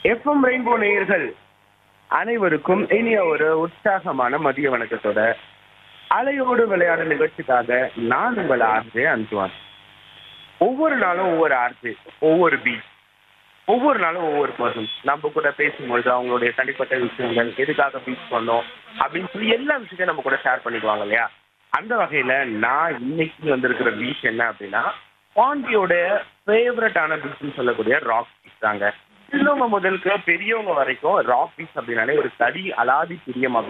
FM rainbow நேயர்கள் அனைவருக்கும் இனிய ஒரு உற்சாகமான மதிய வணக்கத்தோட அலையோடு விளையாட நிகழ்ச்சிக்காக நான் உங்கள் ஆர்ஜே அன்சுவான் ஒவ்வொரு நாளும் ஒவ்வொரு ஆர்ஜே ஒவ்வொரு பீச் ஒவ்வொரு நாளும் ஒவ்வொரு பர்சன் நம்ம கூட பேசும்பொழுது அவங்களுடைய தனிப்பட்ட விஷயங்கள் எதுக்காக பீச் பண்ணோம் அப்படின்னு சொல்லி எல்லா விஷயத்தையும் நம்ம கூட ஷேர் பண்ணிக்குவாங்க இல்லையா அந்த வகையில நான் இன்னைக்கு வந்திருக்கிற பீச் என்ன அப்படின்னா பாண்டியோட ஃபேவரட்டான பீச்னு சொல்லக்கூடிய ராக் பீச் தாங்க சின்னவங்க முதலுக்கு பெரியவங்க வரைக்கும் ராக் பீச் அப்படின்னாலே ஒரு தடி அலாதி பிரியம்